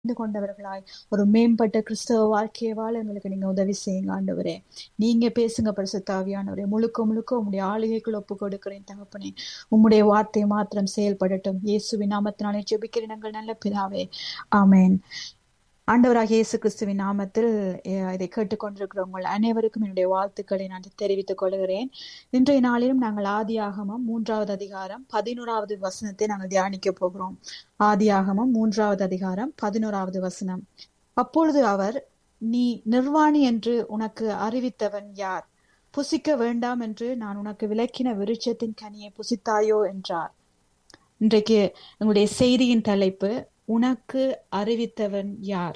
அறிந்து கொண்டவர்களாய் ஒரு மேம்பட்ட கிறிஸ்தவ வாழ்க்கையை வாழ எங்களுக்கு நீங்க உதவி செய்யுங்க ஆண்டவரே நீங்க பேசுங்க பரிசுத்தாவியானவரே முழுக்க முழுக்க உம்முடைய ஆளுகைக்குள் ஒப்பு கொடுக்கிறேன் தகப்பனே உம்முடைய வார்த்தை மாத்திரம் செயல்படட்டும் இயேசுவின் நாமத்தினாலே ஜெபிக்கிறேன் எங்கள் நல்ல பிதாவே ஆமென் ஆண்டவராக இயேசு கிறிஸ்துவின் நாமத்தில் அஹ், இதை கேட்டுக்கொண்டிருக்கிற உங்கள் அனைவருக்கும் என்னுடைய வாழ்த்துக்களை நான் தெரிவித்துக் கொள்கிறேன் இன்றைய நாளிலும் நாங்கள் ஆதியாகமம் மூன்றாவது அதிகாரம் பதினோராவது வசனத்தை நாங்கள் தியானிக்க போகிறோம் ஆதியாகமம் மூன்றாவது அதிகாரம் பதினோராவது வசனம் அப்பொழுது அவர் நீ நிர்வாணி என்று உனக்கு அறிவித்தவன் யார் புசிக்க வேண்டாம் என்று நான் உனக்கு விளக்கின விருட்சத்தின் கனியை புசித்தாயோ என்றார் இன்றைக்கு எங்களுடைய செய்தியின் தலைப்பு உனக்கு அறிவித்தவன் யார்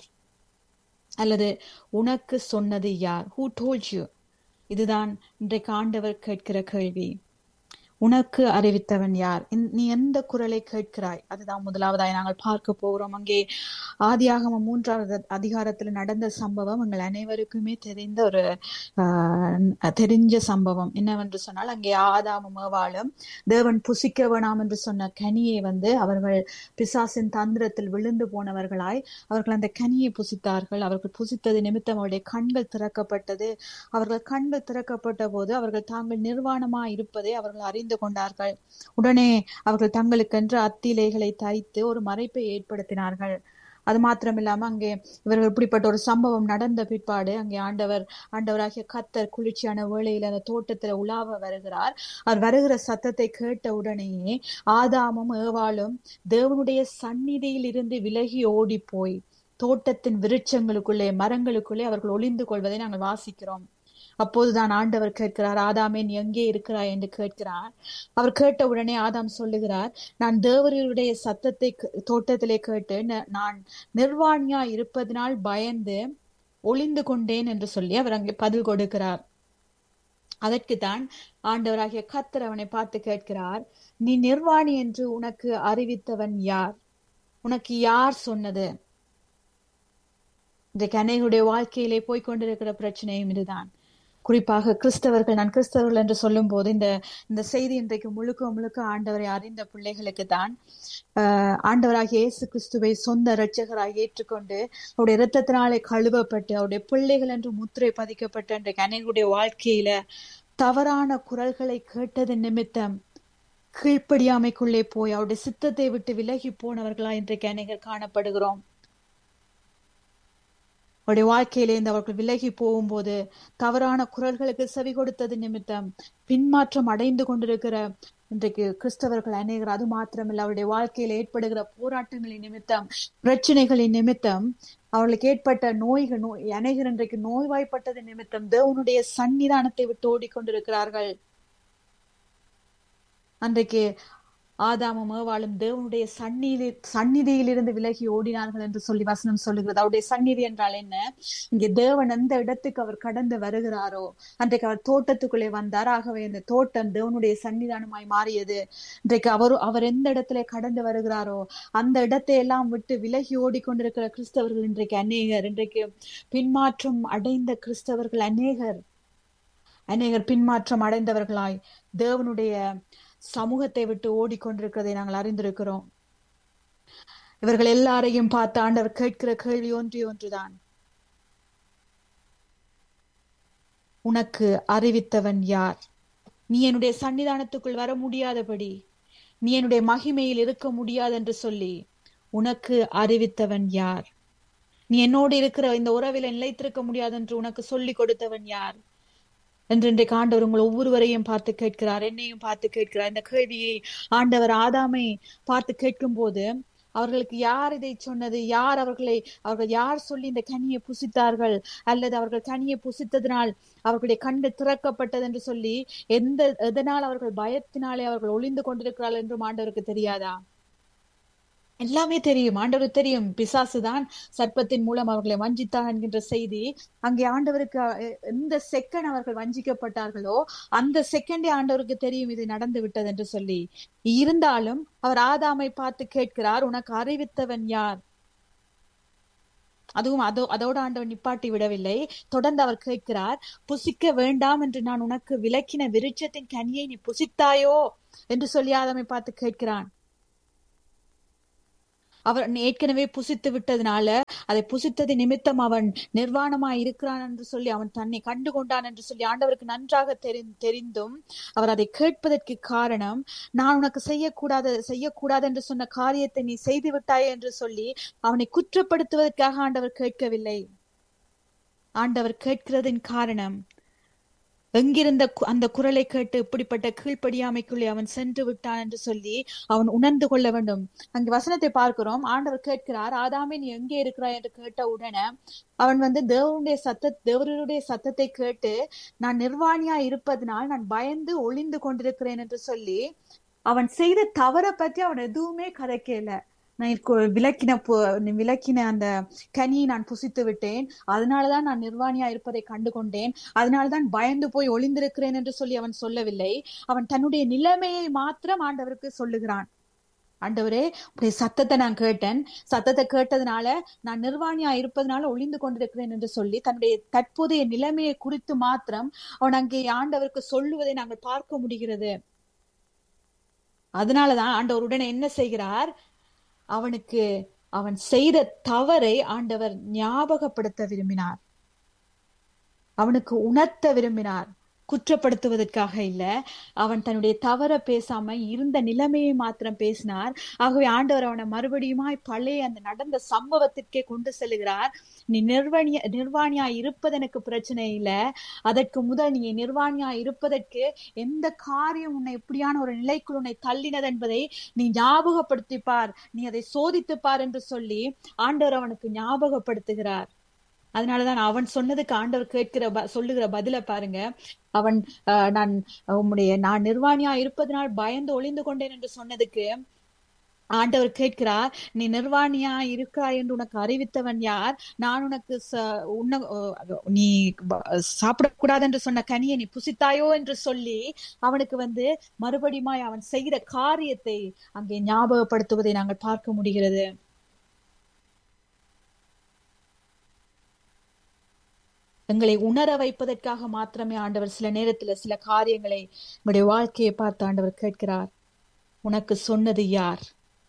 அல்லது உனக்கு சொன்னது யார் ஹூ டோல்ட் யூ இதுதான் இன்றைக்கு ஆண்டவர் கேட்கிற கேள்வி உனக்கு அறிவித்தவன் யார் இந்- நீ எந்த குரலை கேட்கிறாய் அதுதான் முதலாவதாய் நாங்கள் பார்க்க போகிறோம் அங்கே ஆதியாகமம் மூன்றாவது அதிகாரத்தில் நடந்த சம்பவம் எங்கள் அனைவருக்குமே தெரிந்த ஒரு ஆஹ், தெரிஞ்ச சம்பவம் என்னவென்று சொன்னால் அங்கே ஆதாமும் ஏவாளும் தேவன் புசிக்க வேணாம் என்று சொன்ன கனியை வந்து அவர்கள் பிசாசின் தந்திரத்தில் விழுந்து போனவர்களாய் அவர்கள் அந்த கனியை புசித்தார்கள் அவர்கள் புசித்தது நிமித்தம் அவருடைய கண்கள் திறக்கப்பட்டது அவர்கள் கண்கள் திறக்கப்பட்ட போது அவர்கள் தாங்கள் நிர்வாணமாய் இருப்பதை அவர்கள் அறிந்து கொண்டார்கள் உடனே அவர்கள் தங்களுக்கென்று அத்திலைகளை தைத்து ஒரு மறைப்பை ஏற்படுத்தினார்கள் அது மாத்திரமில்லாம அங்கே இவர்கள் இப்படிப்பட்ட ஒரு சம்பவம் நடந்த பிற்பாடு அங்கே ஆண்டவர் ஆண்டவராகிய கத்தர் குளிர்ச்சியான வேளையில அந்த தோட்டத்துல உலாவ வருகிறார் அவர் வருகிற சத்தத்தை கேட்ட உடனேயே ஆதாமும் ஏவாளும் தேவனுடைய சந்நிதியில் இருந்து விலகி ஓடி போய் தோட்டத்தின் விருட்சங்களுக்குள்ளே மரங்களுக்குள்ளே அவர்கள் ஒளிந்து கொள்வதை நாங்கள் வாசிக்கிறோம் அப்போதுதான் ஆண்டவர் கேட்கிறார் ஆதாமே நீ எங்கே இருக்கிறாய் என்று கேட்கிறார் அவர் கேட்ட உடனே ஆதாம் சொல்லுகிறார் நான் தேவருடைய சத்தத்தை கே- தோட்டத்திலே கேட்டு ந- நான் நிர்வாணியா இருப்பதனால் பயந்து ஒளிந்து கொண்டேன் என்று சொல்லி அவர் அங்கே பதில் கொடுக்கிறார் அதற்குத்தான் ஆண்டவராகிய கத்தர் அவனை பார்த்து கேட்கிறார் நீ நிர்வாணி என்று உனக்கு அறிவித்தவன் யார் உனக்கு யார் சொன்னது இன்றைக்கு அநேகருடைய வாழ்க்கையிலே போய் கொண்டிருக்கிற பிரச்சனையும் இதுதான் குறிப்பாக கிறிஸ்தவர்கள் நான் கிறிஸ்தவர்கள் என்று சொல்லும் போது இந்த இந்த செய்தி இன்றைக்கு முழுக்க முழுக்க ஆண்டவரை அறிந்த பிள்ளைகளுக்கு தான் ஆஹ் ஆண்டவராகிய இயேசு கிறிஸ்துவை சொந்த இரட்சகராக ஏற்றுக்கொண்டு அவருடைய இரத்தத்தினாலே கழுவப்பட்டு அவருடைய பிள்ளைகள் என்று முத்திரை பதிக்கப்பட்ட இன்றைக்கு அநேகருடைய வாழ்க்கையில தவறான குரல்களை கேட்டது நிமித்தம் கீழ்ப்படியாமைக்குள்ளே போய் அவருடைய சித்தத்தை விட்டு விலகி போனவர்களா இன்றைக்கு அநேகர் காணப்படுகிறோம் அவருடைய வாழ்க்கையிலிருந்து அவர்கள் விலகி போகும்போது தவறான குரல்களுக்கு செவி கொடுத்தது நிமித்தம் பின்மாற்றம் அடைந்து கொண்டிருக்கிற இன்றைக்கு கிறிஸ்தவர்கள் அநேகர் அது மாத்திரமல்ல அவருடைய வாழ்க்கையில் ஏற்படுகிற போராட்டங்களின் நிமித்தம் பிரச்சனைகளின் நிமித்தம் அவர்களுக்கு ஏற்பட்ட நோய்கள் நோய் அநேகர் இன்றைக்கு நோய்வாய்ப்பட்டது நிமித்தம் தேவனுடைய சன்னிதானத்தை விட்டு ஓடிக்கொண்டிருக்கிறார்கள் அன்றைக்கு ஆதாமும் ஏவாளும் தேவனுடைய சந்நிதி சந்நிதியிலிருந்து விலகி ஓடினார்கள் என்று சொல்லி வசனம் சொல்லுகிறது அவருடைய சந்நிதி என்றால் என்ன இங்கே தேவன் எந்த இடத்துக்கு அவர் கடந்து வருகிறாரோ அன்றைக்கு அவர் தோட்டத்துக்குள்ளே வந்தார் ஆகவே அந்த தோட்டம் தேவனுடைய சன்னிதானமாய் மாறியது இன்றைக்கு அவர் அவர் எந்த இடத்துல கடந்து வருகிறாரோ அந்த இடத்தை எல்லாம் விட்டு விலகி ஓடிக்கொண்டிருக்கிற கிறிஸ்தவர்கள் இன்றைக்கு அநேகர் இன்றைக்கு பின்மாற்றம் அடைந்த கிறிஸ்தவர்கள் அநேகர் அநேகர் பின்மாற்றம் அடைந்தவர்களாய் தேவனுடைய சமூகத்தை விட்டு ஓடிக்கொண்டிருக்கிறதை நாங்கள் அறிந்திருக்கிறோம் இவர்கள் எல்லாரையும் பார்த்து ஆண்டவர் கேட்கிற கேள்வி ஒன்றே ஒன்றுதான் உனக்கு அறிவித்தவன் யார் நீ என்னுடைய சன்னிதானத்துக்குள் வர முடியாதபடி நீ என்னுடைய மகிமையில் இருக்க முடியாது என்று சொல்லி உனக்கு அறிவித்தவன் யார் நீ என்னோடு இருக்கிற இந்த உறவில் நிலைத்திருக்க முடியாது என்று உனக்கு சொல்லிக் கொடுத்தவன் யார் என்று இன்றைக்கு ஆண்டவர் உங்கள் ஒவ்வொருவரையும் பார்த்து கேட்கிறார் என்னையும் பார்த்து கேட்கிறார் இந்த கேள்வியை ஆண்டவர் ஆதாமை பார்த்து கேட்கும் போது அவர்களுக்கு யார் இதை சொன்னது யார் அவர்களை அவர்கள் யார் சொல்லி இந்த கனியை புசித்தார்கள் அல்லது அவர்கள் கனியை புசித்ததினால் அவர்களுடைய கண்டு திறக்கப்பட்டது என்று சொல்லி எந்த எதனால் அவர்கள் பயத்தினாலே அவர்கள் ஒளிந்து கொண்டிருக்கிறார்கள் என்றும் ஆண்டவருக்கு தெரியாதா எல்லாமே தெரியும் ஆண்டவருக்கு தெரியும் பிசாசுதான் சர்ப்பத்தின் மூலம் அவர்களை வஞ்சித்தான் என்கின்ற செய்தி அங்கே ஆண்டவருக்கு அஹ், எந்த செகண்ட் அவர்கள் வஞ்சிக்கப்பட்டார்களோ அந்த செகண்டே ஆண்டவருக்கு தெரியும் இது நடந்து விட்டது என்று சொல்லி இருந்தாலும் அவர் ஆதாமை பார்த்து கேட்கிறார் உனக்கு அறிவித்தவன் யார் அதுவும் அதோ அதோட ஆண்டவன் நிப்பாட்டி விடவில்லை தொடர்ந்து அவர் கேட்கிறார் புசிக்க வேண்டாம் என்று நான் உனக்கு விளக்கின விருட்சத்தின் கனியை நீ புசித்தாயோ என்று சொல்லி ஆதாமை பார்த்து கேட்கிறான் அவர் ஏற்கனவே புசித்து விட்டதுனால அதை புசித்தது நிமித்தம் அவன் நிர்வாணமாய் இருக்கிறான் என்று சொல்லி அவன் தன்னை கண்டு கொண்டான் என்று சொல்லி ஆண்டவருக்கு நன்றாக தெரி தெரிந்தும் அவர் அதை கேட்பதற்கு காரணம் நான் உனக்கு செய்யக்கூடாத செய்யக்கூடாது என்று சொன்ன காரியத்தை நீ செய்து விட்டாய் என்று சொல்லி அவனை குற்றப்படுத்துவதற்காக ஆண்டவர் கேட்கவில்லை ஆண்டவர் கேட்கிறதின் காரணம் எங்கிருந்த கு- அந்த குரலை கேட்டு இப்படிப்பட்ட கீழ்ப்படியாமைக்குள்ளே அவன் சென்று விட்டான் என்று சொல்லி அவன் உணர்ந்து கொள்ள வேண்டும் அங்கு வசனத்தை பார்க்கிறோம் ஆண்டவர் கேட்கிறார் ஆதாமே நீ எங்கே இருக்கிறாய் என்று கேட்ட உடனே அவன் வந்து தேவனுடைய சத்த தேவருடைய சத்தத்தை கேட்டு நான் நிர்வாணியா இருப்பதனால் நான் பயந்து ஒளிந்து கொண்டிருக்கிறேன் என்று சொல்லி அவன் செய்த தவறை பற்றி அவன் எதுவுமே கதைக்கல நான் இப்போ விளக்கின பு- விளக்கின அந்த கனியை நான் புசித்து விட்டேன் அதனாலதான் நான் நிர்வாணியா இருப்பதை கண்டு கொண்டேன் அதனாலதான் பயந்து போய் ஒளிந்திருக்கிறேன் என்று சொல்லி அவன் சொல்லவில்லை அவன் தன்னுடைய நிலைமையை மாத்திரம் ஆண்டவருக்கு சொல்லுகிறான் ஆண்டவரே உடைய சத்தத்தை நான் கேட்டேன் சத்தத்தை கேட்டதுனால நான் நிர்வாணியா இருப்பதனால ஒளிந்து கொண்டிருக்கிறேன் என்று சொல்லி தன்னுடைய தற்போதைய நிலைமையை குறித்து மாத்திரம் அவன் அங்கே ஆண்டவருக்கு சொல்லுவதை நாங்கள் பார்க்க முடிகிறது அதனாலதான் ஆண்டவர் உடனே என்ன செய்கிறார் அவனுக்கு அவன் செய்த தவறை ஆண்டவர் ஞாபகப்படுத்த விரும்பினார் அவனுக்கு உணர்த்த விரும்பினார் குற்றப்படுத்துவதற்காக இல்ல அவன் தன்னுடைய தவற பேசாம இருந்த நிலைமையை மாத்திரம் பேசினார் ஆகவே ஆண்டவர் அவனை மறுபடியுமாய் பழைய அந்த நடந்த சம்பவத்திற்கே கொண்டு செல்கிறார் நீ நிர்வாணிய நிர்வாணியா இருப்பது எனக்கு பிரச்சனை இல்ல அதற்கு முதல் நீ நிர்வாணியா இருப்பதற்கு எந்த காரியம் உன்னை இப்படியான ஒரு நிலைக்குள் உன்னை தள்ளினது என்பதை நீ ஞாபகப்படுத்திப் பார் நீ அதை சோதித்துப் பார் என்று சொல்லி ஆண்டவர் அவனுக்கு ஞாபகப்படுத்துகிறார் அதனாலதான் அவன் சொன்னதுக்கு ஆண்டவர் கேட்கிற ப- சொல்லுகிற பதில பாருங்க அவன் ஆஹ், நான் உம்முடைய நான் நிர்வாணியா இருப்பதனால் பயந்து ஒளிந்து கொண்டேன் என்று சொன்னதுக்கு ஆண்டவர் கேட்கிறார் நீ நிர்வாணியா இருக்கிறாய் என்று உனக்கு அறிவித்தவன் யார் நான் உனக்கு ச- உண்ண அஹ், நீ ப- சாப்பிடக்கூடாது என்று சொன்ன கனியை நீ புசித்தாயோ என்று சொல்லி அவனுக்கு வந்து மறுபடியுமாய் அவன் செய்த காரியத்தை அங்கே ஞாபகப்படுத்துவதை நாங்கள் பார்க்க முடிகிறது எங்களை உணர வைப்பதற்காக மாத்திரமே ஆண்டவர் சில நேரத்துல சில காரியங்களை உங்களுடைய வாழ்க்கையை பார்த்து ஆண்டவர் கேட்கிறார் உனக்கு சொன்னது யார்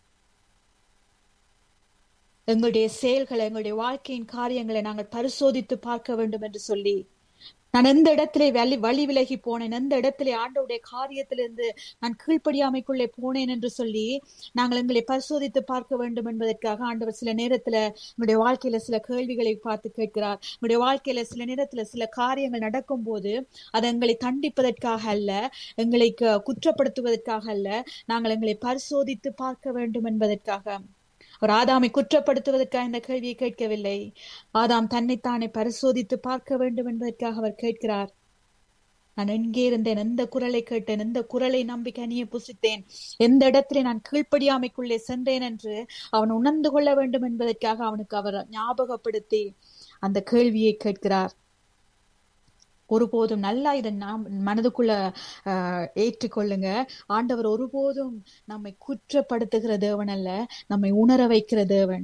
எங்களுடைய செயல்களை எங்களுடைய வாழ்க்கையின் காரியங்களை நாங்கள் பரிசோதித்து பார்க்க வேண்டும் என்று சொல்லி நான் எந்த இடத்திலே வழி வழி விலகி போனேன் எந்த இடத்திலே ஆண்டவருடைய காரியத்திலிருந்து நான் கீழ்ப்படியாமைக்குள்ளே போனேன் என்று சொல்லி நாங்கள் எங்களை பரிசோதித்து பார்க்க வேண்டும் என்பதற்காக ஆண்டவர் சில நேரத்துல உங்களுடைய வாழ்க்கையில சில கேள்விகளை பார்த்து கேட்கிறார் உங்களுடைய வாழ்க்கையில சில நேரத்துல சில காரியங்கள் நடக்கும் போது அது எங்களை தண்டிப்பதற்காக அல்ல எங்களை க- குற்றப்படுத்துவதற்காக அல்ல நாங்கள் எங்களை பரிசோதித்து பார்க்க வேண்டும் என்பதற்காக அவர் ஆதாமை குற்றப்படுத்துவதற்காக இந்த கேள்வியை கேட்கவில்லை ஆதாம் தன்னைத்தானே பரிசோதித்து பார்க்க வேண்டும் என்பதற்காக அவர் கேட்கிறார் நான் எங்கே இருந்தேன் எந்த குரலை கேட்டேன் எந்த குரலை நம்பி கனியை புசித்தேன் எந்த இடத்திலே நான் கீழ்ப்படியாமைக்குள்ளே சென்றேன் என்று அவன் உணர்ந்து கொள்ள வேண்டும் என்பதற்காக அவனுக்கு அவர் ஞாபகப்படுத்தி அந்த கேள்வியை கேட்கிறார் ஒருபோதும் நல்லா இதை நாம் மனதுக்குள்ள ஆஹ், ஏற்றுக்கொள்ளுங்க ஆண்டவர் ஒருபோதும் நம்மை குற்றப்படுத்துகிற தேவன் அல்ல நம்மை உணர வைக்கிற தேவன்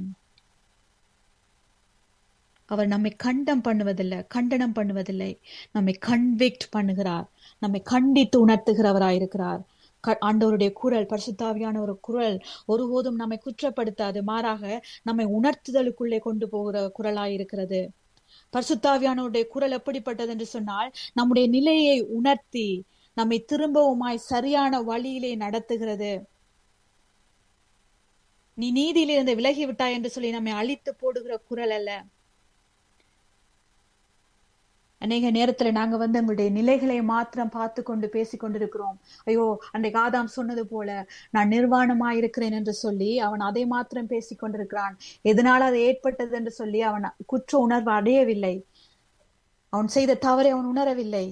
அவர் நம்மை கண்டம் பண்ணுவதில்லை கண்டனம் பண்ணுவதில்லை நம்மை கன்விக்ட் பண்ணுகிறார் நம்மை கண்டித்து உணர்த்துகிறவராயிருக்கிறார் க- ஆண்டவருடைய குரல் பரிசுத்தாவியான ஒரு குரல் ஒருபோதும் நம்மை குற்றப்படுத்தாது மாறாக நம்மை உணர்த்துதலுக்குள்ளே கொண்டு போகிற குரலாயிருக்கிறது பரிசுத்தாவியானவருடைய குரல் எப்படிப்பட்டது என்று சொன்னால் நம்முடைய நிலையை உணர்த்தி நம்மை திரும்பவுமாய் சரியான வழியிலே நடத்துகிறது நீ நீதியிலிருந்து விலகி விட்டாய் என்று சொல்லி நம்மை அழித்து போடுகிற குரல் அல்ல அநேக நேரத்துல நாங்க வந்து எங்களுடைய நிலைகளை மாத்திரம் பார்த்து கொண்டு பேசிக் கொண்டிருக்கிறோம் ஐயோ அன்றைக்கு ஆதாம் சொன்னது போல நான் நிர்வாணமா இருக்கிறேன் என்று சொல்லி அவன் அதை மாத்திரம் பேசிக் கொண்டிருக்கிறான் எதனால அது ஏற்பட்டது என்று சொல்லி அவன் குற்ற உணர்வு அடையவில்லை அவன் செய்த தவறை அவன் உணரவில்லை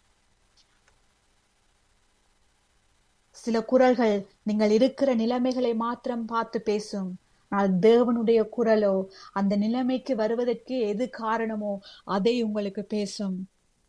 சில குரல்கள் நீங்கள் இருக்கிற நிலைமைகளை மாத்திரம் பார்த்து பேசும் ஆனால் தேவனுடைய குரலோ அந்த நிலைமைக்கு வருவதற்கு எது காரணமோ அதை உங்களுக்கு பேசும்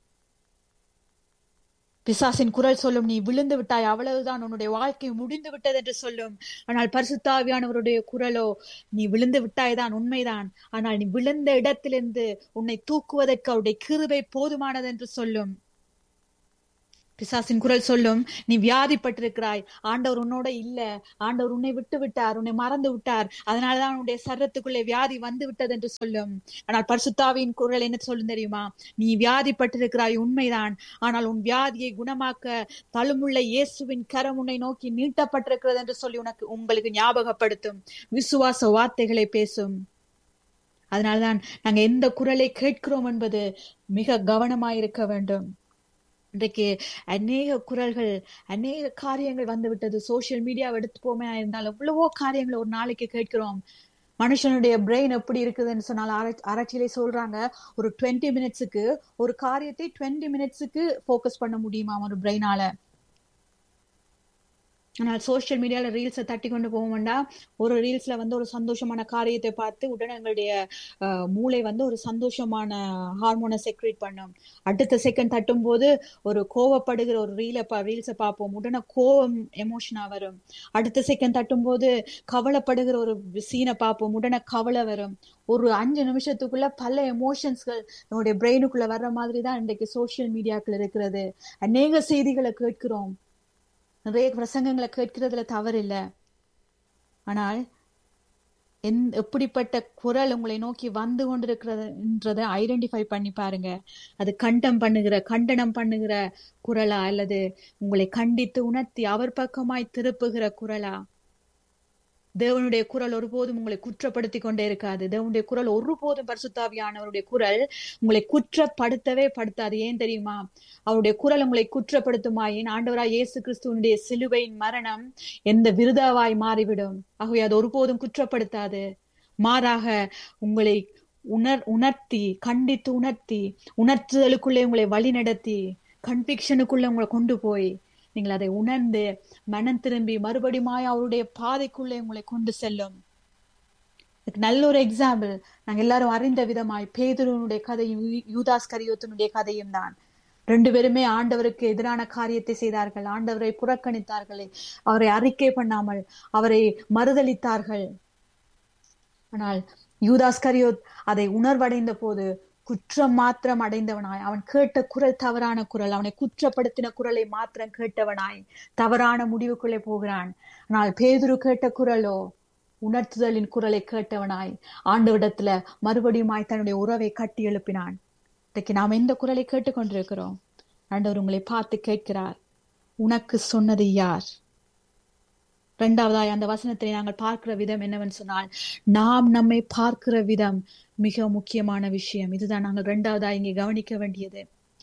பிசாசின் குரல் சொல்லும் நீ விழுந்து விட்டாய் அவ்வளவுதான் உன்னுடைய வாழ்க்கை முடிந்து விட்டது என்று சொல்லும் ஆனால் பரிசுத்தாவியானவருடைய குரலோ நீ விழுந்து விட்டாய் தான் உண்மைதான் ஆனால் நீ விழுந்த இடத்திலிருந்து உன்னை தூக்குவதற்கு அவருடைய கிருபை போதுமானது என்று சொல்லும் பிசாசின் குரல் சொல்லும் நீ வியாதிப்பட்டிருக்கிறாய் ஆண்டவர் உன்னோட இல்ல ஆண்டவர் உன்னை விட்டு விட்டார் உன்னை மறந்து விட்டார் அதனாலதான் உன்னுடைய சரத்துக்குள்ளே வியாதி வந்து விட்டது என்று சொல்லும் ஆனால் பரிசுத்தாவின் குரல் என்ன சொல்லும் தெரியுமா நீ வியாதிப்பட்டிருக்கிறாய் உண்மைதான் ஆனால் உன் வியாதியை குணமாக்க தழுமுள்ள இயேசுவின் கரம் உன்னை நோக்கி நீட்டப்பட்டிருக்கிறது என்று சொல்லி உனக்கு உங்களுக்கு ஞாபகப்படுத்தும் விசுவாச வார்த்தைகளை பேசும் அதனால்தான் நாங்க எந்த குரலை கேட்கிறோம் என்பது மிக கவனமாயிருக்க வேண்டும் இன்றைக்கு அநேக குரல்கள் அநேக காரியங்கள் வந்து விட்டது சோசியல் மீடியாவை எடுத்துப்போமே இருந்தால் எவ்வளவோ காரியங்களை ஒரு நாளைக்கு கேட்கிறோம் மனுஷனுடைய பிரெயின் எப்படி இருக்குதுன்னு சொன்னால் ஆராய்ச்சியிலே சொல்றாங்க ஒரு டுவெண்ட்டி மினிட்ஸுக்கு ஒரு காரியத்தை டுவெண்ட்டி மினிட்ஸுக்கு ஃபோக்கஸ் பண்ண முடியுமா ஒரு பிரெயினால ஆனால் சோசியல் மீடியால ரீல்ஸை தட்டி கொண்டு போக வேண்டாம் ஒரு ரீல்ஸ்ல வந்து ஒரு சந்தோஷமான காரியத்தை பார்த்து உடனே எங்களுடைய மூளை வந்து ஒரு சந்தோஷமான ஹார்மோனை செக்ரேட் பண்ணும் அடுத்த செகண்ட் தட்டும் போது ஒரு கோவப்படுகிற ஒரு ரீலை ரீல்ஸை பார்ப்போம் உடனே கோவம் எமோஷனா வரும் அடுத்த செகண்ட் தட்டும் போது கவலைப்படுகிற ஒரு சீனை பார்ப்போம் உடனே கவலை வரும் ஒரு அஞ்சு நிமிஷத்துக்குள்ள பல எமோஷன்ஸ்கள் நம்முடைய பிரெயினுக்குள்ள வர்ற மாதிரி தான் இன்றைக்கு சோசியல் மீடியாக்கள் இருக்கிறது அநேக செய்திகளை கேட்கிறோம் நிறைய பிரசங்கங்களை கேட்கிறதுல தவறில்லை ஆனால் எந் எப்படிப்பட்ட குரல் உங்களை நோக்கி வந்து கொண்டிருக்கிறதுன்றத ஐடென்டிஃபை பண்ணி பாருங்க அது கண்டம் பண்ணுகிற கண்டனம் பண்ணுகிற குரலா அல்லது உங்களை கண்டித்து உணர்த்தி அவர் பக்கமாய் திருப்புகிற குரலா தேவனுடைய குரல் ஒருபோதும் உங்களை குற்றப்படுத்தி கொண்டே இருக்காது தேவனுடைய குரல் ஒருபோதும் பரிசுத்தாவியானவருடைய குரல் உங்களை குற்றப்படுத்தவே படுத்தாது ஏன் தெரியுமா அவருடைய குரல் உங்களை குற்றப்படுத்துமாயின் ஆண்டவராய் இயேசு கிறிஸ்துவனுடைய சிலுவையின் மரணம் எந்த விருதாவாய் மாறிவிடும் ஆகவே அது ஒருபோதும் குற்றப்படுத்தாது மாறாக உங்களை உணர் உணர்த்தி கண்டித்து உணர்த்தி உணர்த்துதலுக்குள்ளே உங்களை வழி நடத்தி கன்விக்ஷனுக்குள்ள உங்களை கொண்டு போய் நீங்கள் அதை உணர்ந்து மனம் திரும்பி மறுபடியுமாய் அவருடைய பாதைக்குள்ளே உங்களை கொண்டு செல்லும் நல்ல ஒரு எக்ஸாம்பிள் நாங்க எல்லாரும் அறிந்த விதமாய் பேதுருவனுடைய கதையும் யூதாஸ் கரியோத்தனுடைய கதையும் தான் ரெண்டு பேருமே ஆண்டவருக்கு எதிரான காரியத்தை செய்தார்கள் ஆண்டவரை புறக்கணித்தார்கள் அவரை அறிக்கை பண்ணாமல் அவரை மறுதளித்தார்கள் ஆனால் யூதாஸ் கரியோத் அதை உணர்வடைந்த போது குற்றம் மாத்திரம் அடைந்தவனாய் அவன் கேட்ட குரல் தவறான குரல் அவனை குற்றப்படுத்தின குரலை மாத்திரம் கேட்டவனாய் தவறான முடிவுக்குள்ளே போகிறான் ஆனால் பேதுரு கேட்ட குரலோ உணர்த்துதலின் குரலை கேட்டவனாய் ஆண்டவிடத்துல மறுபடியுமாய் தன்னுடைய உறவை கட்டி எழுப்பினான் இன்றைக்கு நாம் எந்த குரலை கேட்டுக்கொண்டிருக்கிறோம் ஆண்டவர் உங்களை பார்த்து கேட்கிறார் உனக்கு சொன்னது யார் இரண்டாவதாய் அந்த வசனத்தை நாங்கள் பார்க்கிற விதம் என்னவென்று சொன்னால் நாம் நம்மை பார்க்கிற விதம் மிக முக்கியமான விஷயம் இதுதான் நாங்கள் இரண்டாவதா இங்கே கவனிக்க வேண்டியது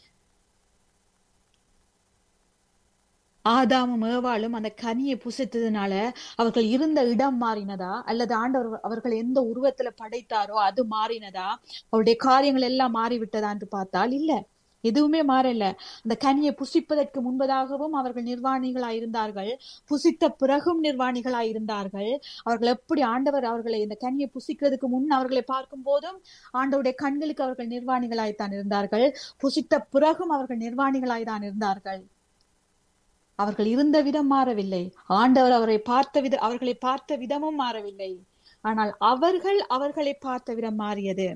ஆதாமும் ஏவாளும் அந்த கனியை புசித்ததுனால அவர்கள் இருந்த இடம் மாறினதா அல்லது ஆண்டவர் அவர்கள் எந்த உருவத்துல படைத்தாரோ அது மாறினதா அவருடைய காரியங்கள் எல்லாம் மாறிவிட்டதா என்று பார்த்தால் இல்ல எதுவுமே மாறல அந்த கனியை புசிப்பதற்கு முன்பதாகவும் அவர்கள் நிர்வாணிகளாய் இருந்தார்கள் புசித்த பிறகும் நிர்வாணிகளாய் இருந்தார்கள் அவர்கள் எப்படி ஆண்டவர் அவர்களை இந்த கனியை புசிக்கிறதுக்கு முன் அவர்களை பார்க்கும் போதும் ஆண்டவருடைய கண்களுக்கு அவர்கள் நிர்வாணிகளாய்த்தான் இருந்தார்கள் புசித்த பிறகும் அவர்கள் நிர்வாணிகளாய் தான் இருந்தார்கள் அவர்கள் இருந்த விதம் மாறவில்லை ஆண்டவர் அவரை பார்த்த வித அவர்களை பார்த்த விதமும் மாறவில்லை ஆனால் அவர்கள் அவர்களை பார்த்த விதம் மாறியது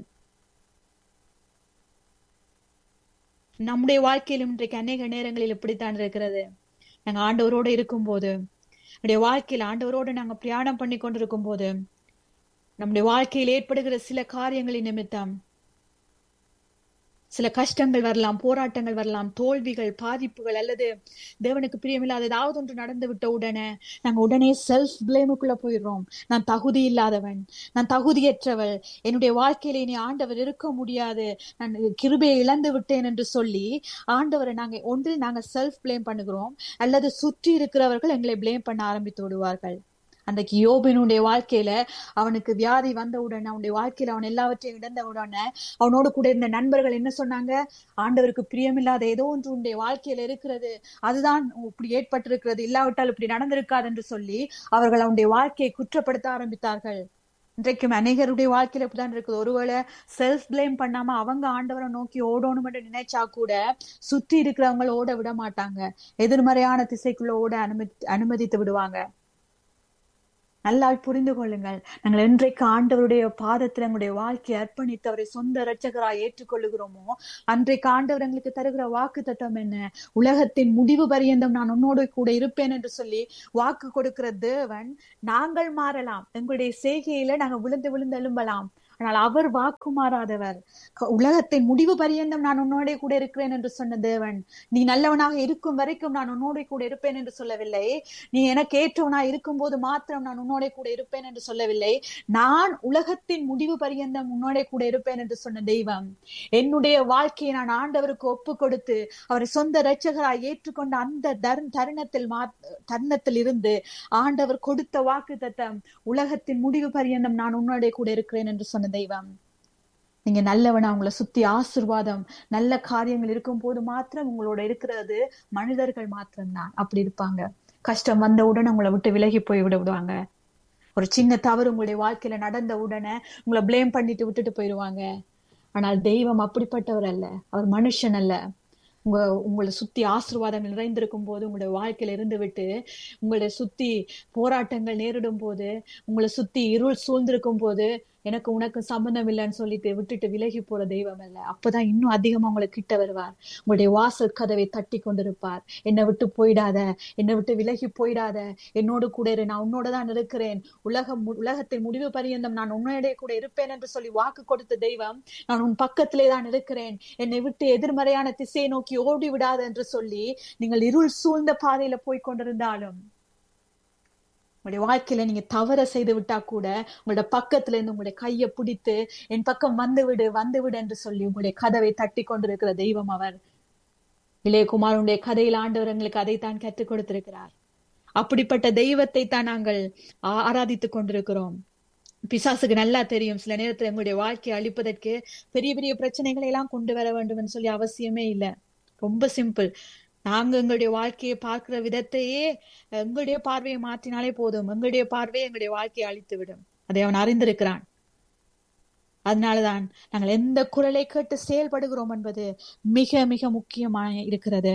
நம்முடைய வாழ்க்கையிலும் இன்றைக்கு அநேக நேரங்களில் இப்படித்தான் இருக்கிறது நாங்க ஆண்டவரோடு இருக்கும்போது நம்முடைய வாழ்க்கையில் ஆண்டவரோடு நாங்க பிரயாணம் பண்ணி கொண்டிருக்கும் போது நம்முடைய வாழ்க்கையில் ஏற்படுகிற சில காரியங்களின் நிமித்தம் சில கஷ்டங்கள் வரலாம் போராட்டங்கள் வரலாம் தோல்விகள் பாதிப்புகள் அல்லது தேவனுக்கு பிரியமில்லாத ஏதாவது ஒன்று நடந்து விட்ட உடனே நாங்க உடனே செல்ஃப் பிளேமுக்குள்ள போயிடுறோம் நான் தகுதி இல்லாதவன் நான் தகுதியற்றவள் என்னுடைய வாழ்க்கையில இனி ஆண்டவர் இருக்க முடியாது நான் கிருபையை இழந்து விட்டேன் என்று சொல்லி ஆண்டவரை நாங்க ஒன்றில் நாங்க செல்ஃப் பிளேம் பண்ணுகிறோம் அல்லது சுற்றி இருக்கிறவர்கள் எங்களை பிளேம் பண்ண ஆரம்பித்து விடுவார்கள் அன்றைக்கு யோபினுடைய வாழ்க்கையில அவனுக்கு வியாதி வந்தவுடன் அவனுடைய வாழ்க்கையில அவன் எல்லாவற்றையும் இழந்த உடனே அவனோடு கூட இருந்த நண்பர்கள் என்ன சொன்னாங்க ஆண்டவருக்கு பிரியமில்லாத ஏதோ ஒன்று உன்னுடைய வாழ்க்கையில இருக்கிறது அதுதான் இப்படி ஏற்பட்டிருக்கிறது இல்லாவிட்டால் இப்படி நடந்திருக்காது என்று சொல்லி அவர்கள் அவனுடைய வாழ்க்கையை குற்றப்படுத்த ஆரம்பித்தார்கள் இன்றைக்கும் அநேகருடைய வாழ்க்கையில இப்படிதான் இருக்குது ஒருவேளை செல்ஃப் பிளேம் பண்ணாம அவங்க ஆண்டவரை நோக்கி ஓடணும் என்று நினைச்சா கூட சுத்தி இருக்கிறவங்கள ஓட விட மாட்டாங்க எதிர்மறையான திசைக்குள்ள ஓட அனுமதி அனுமதித்து விடுவாங்க நல்லா புரிந்து கொள்ளுங்கள் நாங்கள் என்றைக்கு ஆண்டவருடைய பாதத்தில் எங்களுடைய வாழ்க்கையை அர்ப்பணித்து அவரை சொந்த இரட்சகராய் ஏற்றுக்கொள்ளுகிறோமோ அன்றைக்கு ஆண்டவர் எங்களுக்கு தருகிற வாக்கு தட்டம் என்ன உலகத்தின் முடிவு பரியந்தம் நான் உன்னோடு கூட இருப்பேன் என்று சொல்லி வாக்கு கொடுக்கிற தேவன் நாங்கள் மாறலாம் எங்களுடைய செய்கையில நாங்க விழுந்து விழுந்து எழும்பலாம் ஆனால் அவர் வாக்கு மாறாதவர் க- உலகத்தின் முடிவு பரியந்தம் நான் உன்னோட கூட இருக்கிறேன் என்று சொன்ன தேவன் நீ நல்லவனாக இருக்கும் வரைக்கும் நான் உன்னோட கூட இருப்பேன் என்று சொல்லவில்லை நீ எனக்கு ஏற்றவனா இருக்கும் போது மாத்திரம் நான் உன்னோட கூட இருப்பேன் என்று சொல்லவில்லை நான் உலகத்தின் முடிவு பரியந்தம் உன்னோட கூட இருப்பேன் என்று சொன்ன தெய்வம் என்னுடைய வாழ்க்கையை நான் ஆண்டவருக்கு ஒப்பு கொடுத்து அவரை சொந்த இரட்சகராய் ஏற்றுக்கொண்ட அந்த தரு- தருணத்தில் மா தருணத்தில் இருந்து ஆண்டவர் கொடுத்த வாக்கு தத்தம் உலகத்தின் முடிவு பரியந்தம் நான் உன்னோட கூட இருக்கிறேன் என்று சொன்ன தெய்வம் நீங்க நல்லவனா உங்களை சுத்தி ஆசிர்வாதம் நல்ல காரியங்கள் இருக்கும் போது மாத்திரம் உங்களோட இருக்கிறது மனிதர்கள் மாத்திரம்தான் அப்படி இருப்பாங்க கஷ்டம் வந்த உடனே உங்களை விட்டு விலகி போய் விட விடுவாங்க ஒரு சின்ன தவறு உங்களுடைய வாழ்க்கையில நடந்த உடனே உங்களை ப்ளேம் பண்ணிட்டு விட்டுட்டு போயிடுவாங்க ஆனால் தெய்வம் அப்படிப்பட்டவர் அல்ல அவர் மனுஷன் அல்ல உங்க உங்களை சுத்தி ஆசீர்வாதங்கள் நிறைந்திருக்கும் போது உங்களுடைய வாழ்க்கையில இருந்து விட்டு உங்களுடைய சுத்தி போராட்டங்கள் நேரிடும் போது உங்களை சுத்தி இருள் சூழ்ந்திருக்கும் போது எனக்கு உனக்கு சம்பந்தம் இல்லைன்னு சொல்லிட்டு விட்டுட்டு விலகி போற தெய்வம் அல்ல அப்பதான் இன்னும் அதிகமா உங்களை கிட்ட வருவார் உங்களுடைய வாசல் கதவை தட்டி கொண்டிருப்பார் என்னை விட்டு போயிடாத என்னை விட்டு விலகி போயிடாத என்னோடு கூட இரு நான் உன்னோட தான் இருக்கிறேன் உலகம் மு- உலகத்தின் முடிவு பரியந்தம் நான் உன்னோட கூட இருப்பேன் என்று சொல்லி வாக்கு கொடுத்த தெய்வம் நான் உன் பக்கத்திலே தான் இருக்கிறேன் என்னை விட்டு எதிர்மறையான திசையை நோக்கி ஓடி விடாத என்று சொல்லி நீங்கள் இருள் சூழ்ந்த பாதையில போய் கொண்டிருந்தாலும் உங்களுடைய வாழ்க்கையில நீங்க தவற செய்து விட்டா கூட உங்களோட பக்கத்துல இருந்து உங்களுடைய கையை பிடித்து என் பக்கம் வந்து விடு வந்து விடு என்று சொல்லி உங்களுடைய கதவை தட்டி கொண்டிருக்கிற தெய்வம் அவர் இளையகுமாரனுடைய கதையில் ஆண்டவர் எங்களுக்கு அதைத்தான் கற்றுக் கொடுத்திருக்கிறார் அப்படிப்பட்ட தெய்வத்தை தான் நாங்கள் ஆ- ஆராதித்துக் கொண்டிருக்கிறோம் பிசாசுக்கு நல்லா தெரியும் சில நேரத்துல எங்களுடைய வாழ்க்கையை அழிப்பதற்கு பெரிய பெரிய பிரச்சனைகளை எல்லாம் கொண்டு வர வேண்டும் சொல்லி அவசியமே இல்லை ரொம்ப சிம்பிள் நாங்க எங்களுடைய வாழ்க்கையை பார்க்கிற விதத்தையே எங்களுடைய பார்வையை மாற்றினாலே போதும் எங்களுடைய பார்வையை எங்களுடைய வாழ்க்கையை அழித்து விடும் அதை அவன் அறிந்திருக்கிறான் அதனாலதான் நாங்கள் எந்த குரலை கேட்டு செயல்படுகிறோம் என்பது மிக மிக முக்கியமான இருக்கிறது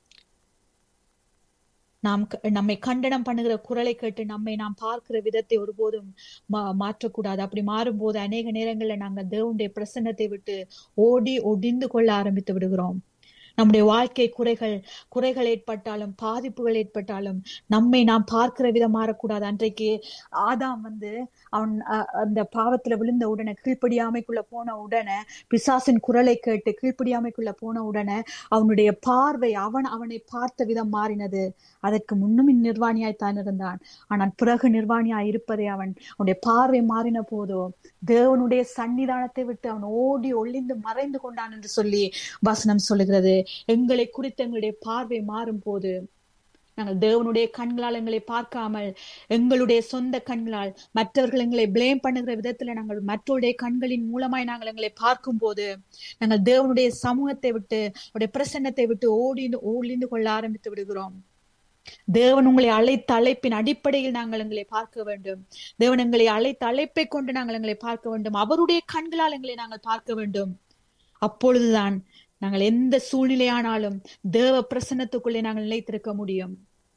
நாம் க- நம்மை கண்டனம் பண்ணுகிற குரலை கேட்டு நம்மை நாம் பார்க்கிற விதத்தை ஒருபோதும் மா மாற்றக்கூடாது அப்படி மாறும்போது அநேக நேரங்கள்ல நாங்கள் தேவனுடைய பிரசன்னத்தை விட்டு ஓடி ஒடிந்து கொள்ள ஆரம்பித்து விடுகிறோம் நம்முடைய வாழ்க்கை குறைகள் குறைகள் ஏற்பட்டாலும் பாதிப்புகள் ஏற்பட்டாலும் நம்மை நாம் பார்க்கிற விதம் மாறக்கூடாது அன்றைக்கு ஆதாம் வந்து அவன் அ- அந்த பாவத்துல விழுந்த உடனே கீழ்ப்படியாமைக்குள்ள போன உடனே பிசாசின் குரலை கேட்டு கீழ்ப்படியாமைக்குள்ள போன உடனே அவனுடைய பார்வை அவன் அவனை பார்த்த விதம் மாறினது அதற்கு முன்னும் நிர்வாணியாய் தான் இருந்தான் ஆனால் பிறகு நிர்வாணியாய் இருப்பதை அவன் அவனுடைய பார்வை மாறின போதோ தேவனுடைய சன்னிதானத்தை விட்டு அவன் ஓடி ஒளிந்து மறைந்து கொண்டான் என்று சொல்லி வசனம் சொல்லுகிறது எங்களை குறித்து எங்களுடைய பார்வை மாறும் போது நாங்கள் தேவனுடைய கண்களால் எங்களை பார்க்காமல் எங்களுடைய சொந்த கண்களால் மற்றவர்கள் எங்களை பிளேம் பண்ணுகிற விதத்துல நாங்கள் மற்றவருடைய கண்களின் மூலமாய் நாங்கள் எங்களை பார்க்கும் போது நாங்கள் தேவனுடைய சமூகத்தை விட்டு அவருடைய பிரசன்னத்தை விட்டு ஓடி ஒளிந்து கொள்ள ஆரம்பித்து விடுகிறோம் தேவன் உங்களை அழைத்த அழைப்பின் அடிப்படையில் நாங்கள் எங்களை பார்க்க வேண்டும் தேவன் எங்களை அழைத்த அழைப்பை கொண்டு நாங்கள் எங்களை பார்க்க வேண்டும் அவருடைய கண்களால் எங்களை நாங்கள் பார்க்க வேண்டும் அப்பொழுதுதான் நாங்கள் எந்த சூழ்நிலையானாலும் தேவ பிரசன்னத்துக்குள்ளே நாங்கள் நிலைத்திருக்க முடியும்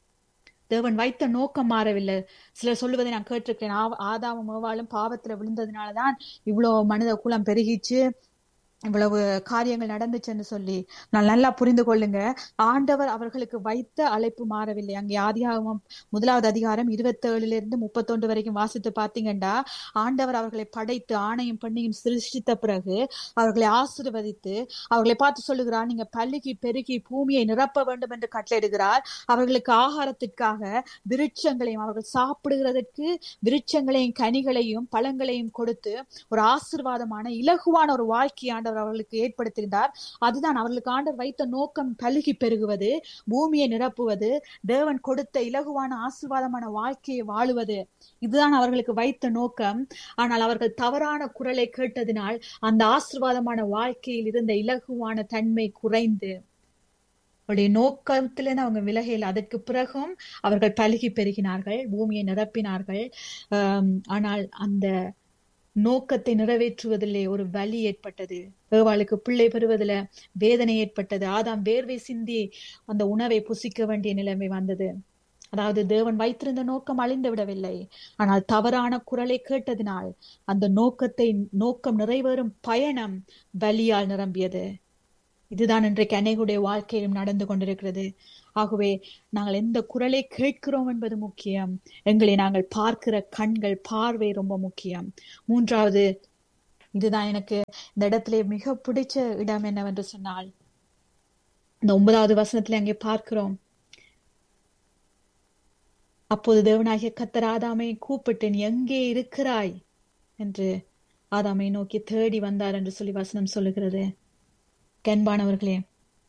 தேவன் வைத்த நோக்கம் மாறவில்லை சிலர் சொல்லுவதை நான் கேட்டிருக்கிறேன் ஆவ- ஆதாமும் ஏவாளும் பாவத்துல விழுந்ததுனாலதான் இவ்வளவு மனித குலம் பெருகிச்சு இவ்வளவு காரியங்கள் நடந்துச்சுன்னு சொல்லி நான் நல்லா புரிந்து கொள்ளுங்க ஆண்டவர் அவர்களுக்கு வைத்த அழைப்பு மாறவில்லை அங்கே ஆதியாகமம் முதலாவது அதிகாரம் இருபத்தேழுல இருந்து முப்பத்தொன்று வரைக்கும் வாசித்து பார்த்தீங்கன்னா ஆண்டவர் அவர்களை படைத்து ஆணையும் பெண்ணையும் சிருஷ்டித்த பிறகு அவர்களை ஆசீர்வதித்து அவர்களை பார்த்து சொல்லுகிறார் நீங்க பல்லுகி பெருகி பூமியை நிரப்ப வேண்டும் என்று கட்டளையிடுகிறார் அவர்களுக்கு ஆகாரத்திற்காக விருட்சங்களையும் அவர்கள் சாப்பிடுகிறதற்கு விருட்சங்களையும் கனிகளையும் பழங்களையும் கொடுத்து ஒரு ஆசீர்வாதமான இலகுவான ஒரு வாழ்க்கை ஆண்டவர் அவர்களுக்கு ஏற்படுத்தியிருந்தார் அதுதான் அவர்களுக்கு ஆண்டவர் வைத்த நோக்கம் பலுகி பெருகுவது பூமியை நிரப்புவது தேவன் கொடுத்த இலகுவான ஆசீர்வாதமான வாழ்க்கையை வாழுவது இதுதான் அவர்களுக்கு வைத்த நோக்கம் ஆனால் அவர்கள் தவறான குரலை கேட்டதினால் அந்த ஆசீர்வாதமான வாழ்க்கையில் இருந்த இலகுவான தன்மை குறைந்து அவருடைய நோக்கத்திலிருந்து அவங்க விலகையில் அதற்கு பிறகும் அவர்கள் பலுகி பெருகினார்கள் பூமியை நிரப்பினார்கள் ஆம், ஆனால் அந்த நோக்கத்தை நிறைவேற்றுவதிலே ஒரு வலி ஏற்பட்டது ஏவாளுக்கு பிள்ளை பெறுவதில வேதனை ஏற்பட்டது ஆதாம் வேர்வை சிந்தி அந்த உணவை புசிக்க வேண்டிய நிலைமை வந்தது அதாவது தேவன் வைத்திருந்த நோக்கம் அழிந்து விடவில்லை ஆனால் தவறான குரலை கேட்டதினால் அந்த நோக்கத்தை நோக்கம் நிறைவேறும் பயணம் வலியால் நிரம்பியது இதுதான் இன்றைக்கு அநேகுடைய வாழ்க்கையிலும் நடந்து கொண்டிருக்கிறது ஆகவே நாங்கள் எந்த குரலை கேட்கிறோம் என்பது முக்கியம் எங்களை நாங்கள் பார்க்கிற கண்கள் பார்வை ரொம்ப முக்கியம் மூன்றாவது இதுதான் எனக்கு இந்த இடத்திலே மிக பிடிச்ச இடம் என்னவென்று சொன்னால் இந்த ஒன்பதாவது வசனத்துல அங்கே பார்க்கிறோம் அப்போது தேவனாகிய கத்தர் ஆதாமை கூப்பிட்டு நீ எங்கே இருக்கிறாய் என்று ஆதாமை நோக்கி தேடி வந்தார் என்று சொல்லி வசனம் சொல்லுகிறது கண்பானவர்களே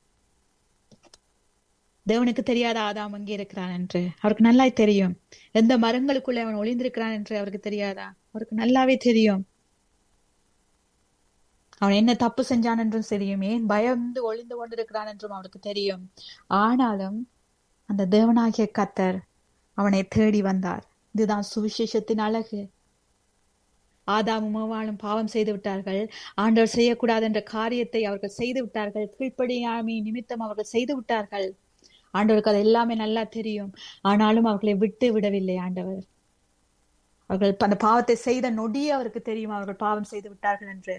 தேவனுக்கு தெரியாத ஆதாம் அங்கே இருக்கிறான் என்று அவருக்கு நல்லா தெரியும் எந்த மரங்களுக்குள்ளே அவன் ஒளிந்திருக்கிறான் என்று அவருக்கு தெரியாதா அவருக்கு நல்லாவே தெரியும் அவன் என்ன தப்பு செஞ்சான் என்றும் தெரியும் ஏன் பயந்து ஒளிந்து கொண்டிருக்கிறான் என்றும் அவனுக்கு தெரியும் ஆனாலும் அந்த தேவனாகிய கத்தர் அவனை தேடி வந்தார் இதுதான் சுவிசேஷத்தின் அழகு ஆதாமும் அவ்வாளும் பாவம் செய்து விட்டார்கள் ஆண்டவர் செய்யக்கூடாது என்ற காரியத்தை அவர்கள் செய்து விட்டார்கள் கீழ்ப்படியாமை நிமித்தம் அவர்கள் செய்து விட்டார்கள் ஆண்டவருக்கு அது எல்லாமே நல்லா தெரியும் ஆனாலும் அவர்களை விட்டு விடவில்லை ஆண்டவர் அவர்கள் அந்த பாவத்தை செய்த நொடியே அவருக்கு தெரியும் அவர்கள் பாவம் செய்து விட்டார்கள் என்று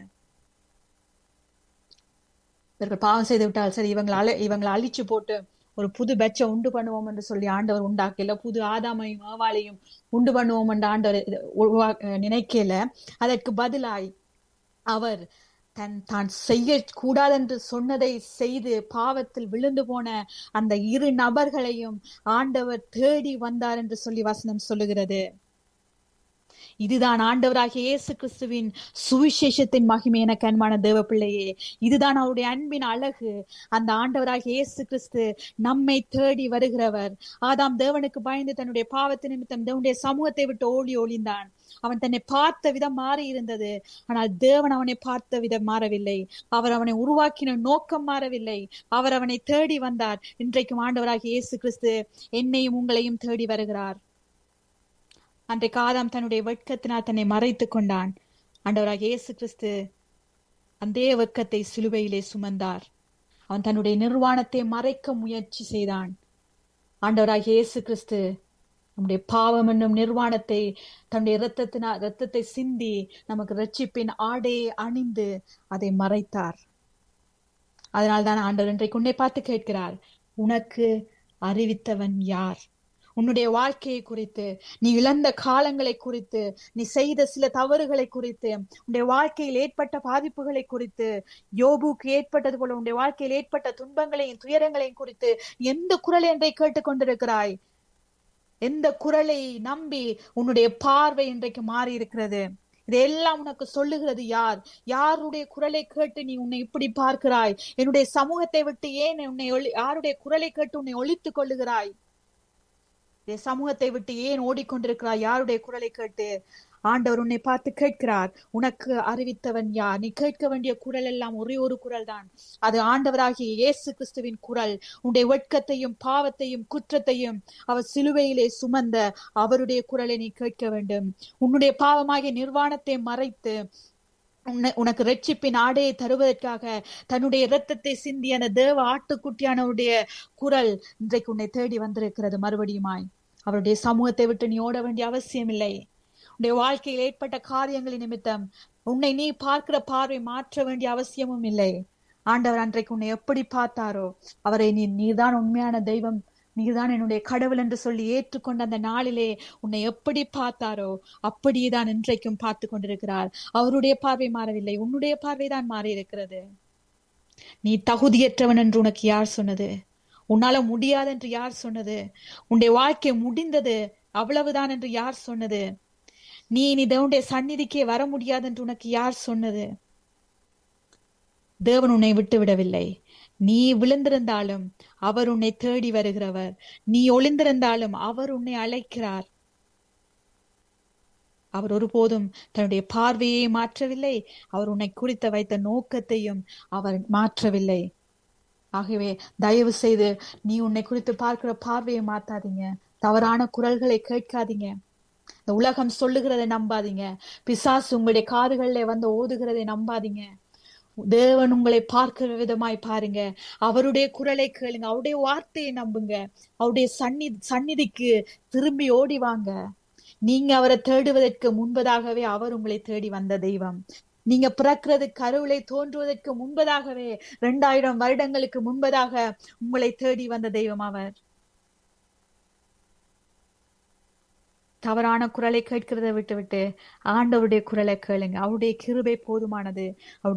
இவர்கள் பாவம் செய்து விட்டால் சரி இவங்களை அழ இவங்களை அழிச்சு போட்டு ஒரு புது பெச்சை உண்டு பண்ணுவோம் என்று சொல்லி ஆண்டவர் உண்டாக்கல புது ஆதாமையும் ஆவாளையும் உண்டு பண்ணுவோம் என்று ஆண்டவர் நினைக்கல அதற்கு பதிலாய் அவர் தன் தான் செய்ய கூடாதென்று சொன்னதை செய்து பாவத்தில் விழுந்து போன அந்த இரு நபர்களையும் ஆண்டவர் தேடி வந்தார் என்று சொல்லி வசனம் சொல்லுகிறது இதுதான் ஆண்டவராகிய இயேசு கிறிஸ்துவின் சுவிசேஷத்தின் மகிமை என கண்மான தேவ பிள்ளையே இதுதான் அவருடைய அன்பின் அழகு அந்த ஆண்டவராகிய இயேசு கிறிஸ்து நம்மை தேடி வருகிறவர் ஆதாம் தேவனுக்கு பயந்து தன்னுடைய பாவத்து நிமித்தம் தேவனுடைய சமூகத்தை விட்டு ஓடி ஒளிந்தான் அவன் தன்னை பார்த்த விதம் மாறி இருந்தது ஆனால் தேவன் அவனை பார்த்த விதம் மாறவில்லை அவர் அவனை உருவாக்கின நோக்கம் மாறவில்லை அவர் அவனை தேடி வந்தார் இன்றைக்கும் ஆண்டவராகிய இயேசு கிறிஸ்து என்னையும் உங்களையும் தேடி வருகிறார் அன்றைக்கு ஆதாம் தன்னுடைய வெட்கத்தினால் தன்னை மறைத்து கொண்டான் ஆண்டவராக இயேசு கிறிஸ்து அந்த வெட்கத்தை சிலுவையிலே சுமந்தார் அவன் தன்னுடைய நிர்வாணத்தை மறைக்க முயற்சி செய்தான் ஆண்டவராக இயேசு கிறிஸ்து நம்முடைய பாவம் என்னும் நிர்வாணத்தை தன்னுடைய இரத்தத்தினா இரத்தத்தை சிந்தி நமக்கு ரட்சிப்பின் ஆடையை அணிந்து அதை மறைத்தார் அதனால்தான் ஆண்டவர் இன்றைக்கு உன்னை பார்த்து கேட்கிறார் உனக்கு அறிவித்தவன் யார் உன்னுடைய வாழ்க்கையை குறித்து நீ இழந்த காலங்களை குறித்து நீ செய்த சில தவறுகளை குறித்து உன்னுடைய வாழ்க்கையில் ஏற்பட்ட பாதிப்புகளை குறித்து யோபுக்கு ஏற்பட்டது போல உன்னுடைய வாழ்க்கையில் ஏற்பட்ட துன்பங்களையும் துயரங்களையும் குறித்து எந்த குரலை என்றை கேட்டுக்கொண்டிருக்கிறாய் எந்த குரலை நம்பி உன்னுடைய பார்வை இன்றைக்கு மாறி இருக்கிறது இதெல்லாம் உனக்கு சொல்லுகிறது யார் யாருடைய குரலை கேட்டு நீ உன்னை இப்படி பார்க்கிறாய் என்னுடைய சமூகத்தை விட்டு ஏன் உன்னை ஒளி யாருடைய குரலை கேட்டு உன்னை ஒழித்துக் கொள்ளுகிறாய் சமூகத்தை விட்டு ஏன் ஓடிக்கொண்டிருக்கிறாய் யாருடைய குரலை கேட்டு ஆண்டவர் உன்னை பார்த்து கேட்கிறார் உனக்கு அறிவித்தவன் யார் நீ கேட்க வேண்டிய குரல் எல்லாம் ஒரே ஒரு குரல் தான் அது ஆண்டவராகிய இயேசு கிறிஸ்துவின் குரல் உன்னுடைய வெட்கத்தையும் பாவத்தையும் குற்றத்தையும் அவர் சிலுவையிலே சுமந்த அவருடைய குரலை நீ கேட்க வேண்டும் உன்னுடைய பாவமாகிய நிர்வாணத்தை மறைத்து உனக்கு ரட்சிப்பின் ஆடையை தருவதற்காக தன்னுடைய இரத்தத்தை சிந்திய அந்த தேவ ஆட்டுக்குட்டியானவருடைய குரல் இன்றைக்கு உன்னை தேடி வந்திருக்கிறது மறுபடியுமாய் அவருடைய சமூகத்தை விட்டு நீ ஓட வேண்டிய அவசியம் இல்லை உன்னுடைய வாழ்க்கையில் ஏற்பட்ட காரியங்களின் நிமித்தம் உன்னை நீ பார்க்கிற பார்வை மாற்ற வேண்டிய அவசியமும் இல்லை ஆண்டவர் அன்றைக்கு உன்னை எப்படி பார்த்தாரோ அவரை நீ நீதான் உண்மையான தெய்வம் நீதான் என்னுடைய கடவுள் என்று சொல்லி ஏற்றுக்கொண்ட அந்த நாளிலே உன்னை எப்படி பார்த்தாரோ அப்படியேதான் இன்றைக்கும் பார்த்து கொண்டிருக்கிறார் அவருடைய பார்வை மாறவில்லை உன்னுடைய பார்வைதான் மாறி இருக்கிறது நீ தகுதியற்றவன் என்று உனக்கு யார் சொன்னது உன்னால முடியாது என்று யார் சொன்னது உன்னுடைய வாழ்க்கை முடிந்தது அவ்வளவுதான் என்று யார் சொன்னது நீ இனி தேவனுடைய சந்நிதிக்கே வர முடியாது என்று உனக்கு யார் சொன்னது தேவன் உன்னை விட்டு விடவில்லை நீ விழுந்திருந்தாலும் அவர் உன்னை தேடி வருகிறவர் நீ ஒளிந்திருந்தாலும் அவர் உன்னை அழைக்கிறார் அவர் ஒருபோதும் தன்னுடைய பார்வையை மாற்றவில்லை அவர் உன்னை குறித்த வைத்த நோக்கத்தையும் அவர் மாற்றவில்லை ஆகவே தயவு செய்து நீ உன்னை குறித்து பார்க்கிற பார்வையை மாத்தாதீங்க தவறான குரல்களை கேட்காதீங்க இந்த உலகம் சொல்லுகிறதை நம்பாதீங்க பிசாசு உங்களுடைய காதுகளில் வந்து ஓதுகிறதை நம்பாதீங்க தேவன் உங்களை பார்க்கிற விதமாய் பாருங்க அவருடைய குரலை கேளுங்க அவருடைய வார்த்தையை நம்புங்க அவருடைய சந்நி சந்நிதிக்கு திரும்பி ஓடி வாங்க நீங்க அவரை தேடுவதற்கு முன்பதாகவே அவர் உங்களை தேடி வந்த தெய்வம் நீங்க பிறக்கிறது கருவிலை தோன்றுவதற்கு முன்பதாகவே இரண்டாயிரம் வருடங்களுக்கு முன்பதாக உங்களை தேடி வந்த தெய்வம் அவர் தவறான குரலை கேட்கிறத விட்டு விட்டு ஆண்டவருடைய குரலை கேளுங்க அவருடைய கிருபை போதுமானது அவருடைய